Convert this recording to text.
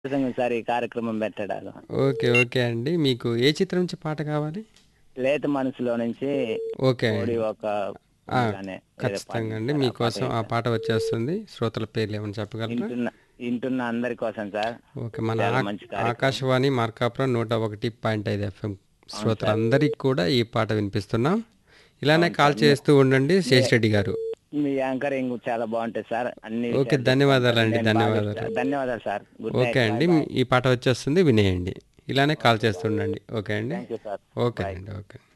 సంతోషంగా సార్ ఈ కార్యక్రమం పెట్టడాలు ఓకే ఓకే అండి మీకు ఏ చిత్రం నుంచి పాట కావాలి లేత మనసులో నుంచి ఓకే ఓడి ఒక ఆ, అనే ఏదో ఖచ్చితంగా పాట అండి సార్, ఆ మీకోసం పాట ఆ పాట వచ్చేస్తుంది శ్రోతల పేర్లు ఏమైనా చెప్పగలరా వింటున్న వింటున్న అందరి కోసం సార్ ఓకే మన చాలా ఆ- మంచి కార్యక్రమం. ఆకాశవాణి మార్కాపురం నూట ఒకటి పాయింట్ ఐదు ఎఫ్ఎం శ్రోతలందరికీ కూడా ఈ పాట వినిపిస్తున్నాం ఇలానే కాల్ చేస్తూ ఉండండి శేష్ రెడ్డి గారు మీ యాంకరింగ్ చాలా బాగుంటుంది సార్ అన్ని ఓకే విషయాలు ధన్యవాదాలండి నేను బాగా ధన్యవాదాలు చెప్తా. ధన్యవాదాలు సార్ గుడ్ నైట్ ఓకే అండి ఈ పాట వచ్చేస్తుంది వినేయండి ఇలానే కాల్ చేస్తుండండి ఓకే అండి థ్యాంక్ యూ సార్ ఓకే అండి ఓకే